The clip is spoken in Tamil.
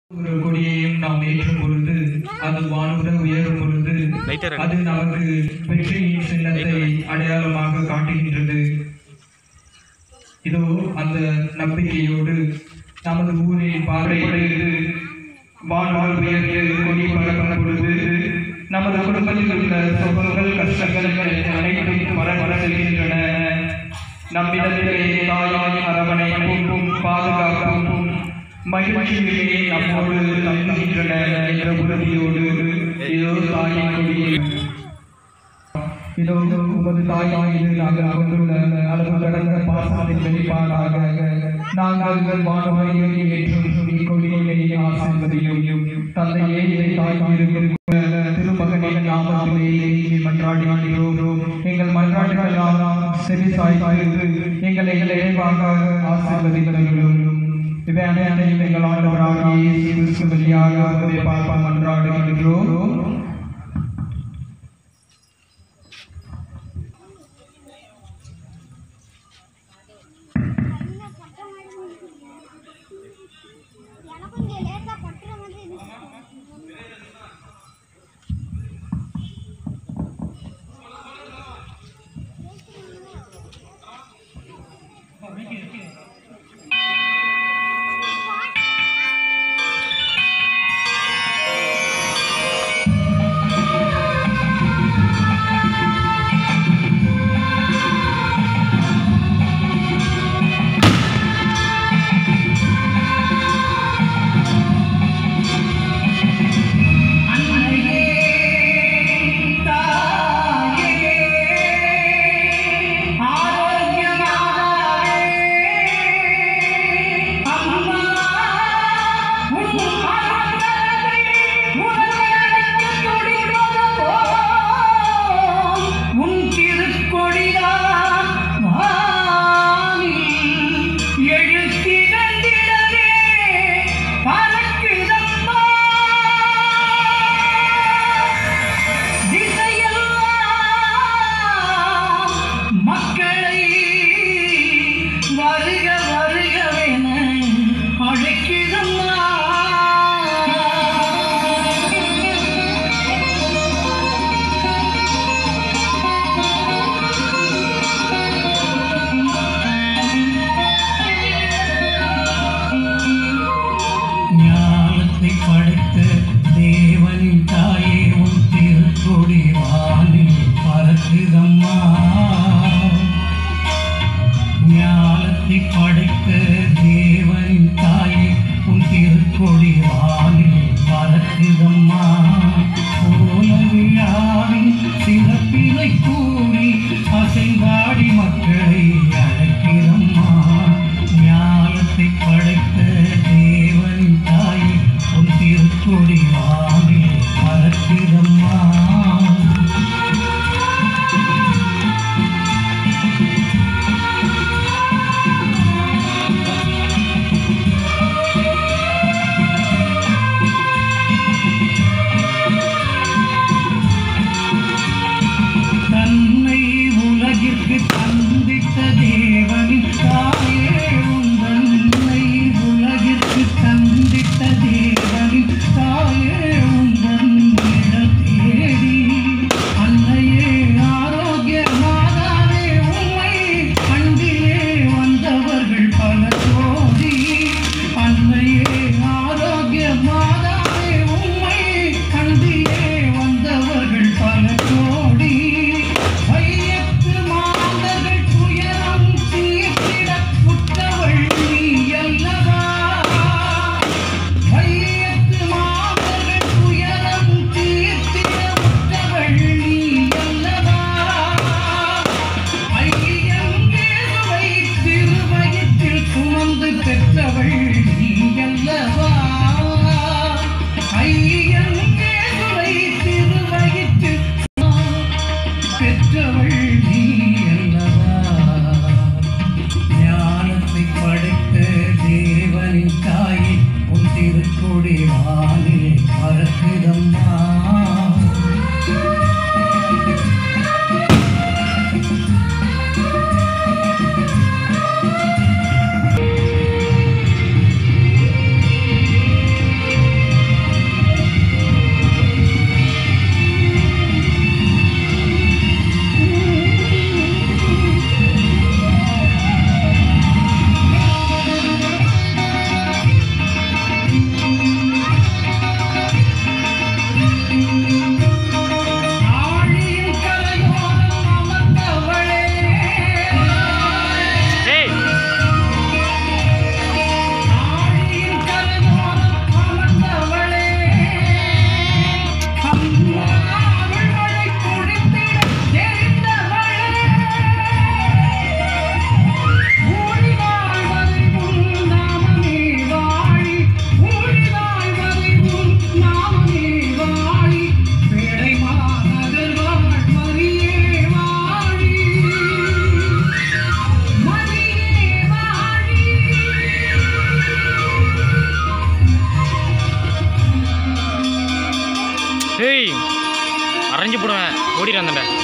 ஒரு கொடியையும் நாம் ஏற்றும் பொழுது அது வானுட உயரும் பொழுது லைட்டர் அது நமக்கு வெற்றியின் சின்னத்தை அடையாளமாக காட்டுகின்றது இதோ அந்த நம்பிக்கையோடு நமது ஊரின் பார்வையிட்டு வானால் உயர்ந்து கொடி பறக்கும் பொழுது நமது குடும்பத்தில் உள்ள சுகங்கள் கஷ்டங்கள் அனைத்தும் வர வர செல்கின்றன நம்மிடத்திலே தாயாய் அரவணைப்பும் பாதுகாப்பும் மகிழ்ச்சியிலே நம்மோடு தங்குகின்றன என்ற உறுதியோடு இதோ தாயின் கொடியை இதோ உமது தாயாயிரு நாங்கள் கொண்டுள்ள அளவு கடந்த பாசத்தின் வெளிப்பாடாக நாங்கள் வானொலியை ஏற்றும் இக்கொடியை ஆசிர்வதியும் தந்தையே இதை தாய்மார்கள் திருமகனின் நாமத்திலே மன்றாடினோம் எங்கள் மன்றாடுகள் எல்லாம் செவி சாய்ந்து எங்களை இறைவாக ஆசிர்வதிகளும் இவை அனைத்தையும் எங்கள் ஆண்டவராகிய இயேசு கிறிஸ்து வழியாக உங்களை பார்ப்பா மன்றாடுகின்றோம் எனக்கும் இங்க லேசா பட்டுற மாதிரி இருந்துச்சு மக்களை வருக வருகவென அழைக்கிறம்மா ஞானத்தை படைத்த தேவனின் தாயே உன் திருக்கொடி வானில் பறக்குதம்மா ஞானத்தை படைத்த தேவனின் தாயே உன் திருக்கொடி வானில் பறக்குதம்மா கோல விழாவின் சிறப்பினை கூறி அசைந்தாடி மக்களை அழைக்கிறம்மா ஞானத்தை படைத்த தேவனின் தாயே உன் திருக்கொடி வானில் பறக்குதம்மா ஏய் அரைஞ்சு போடுவேன் ஓடிட்டு வந்தேன்டா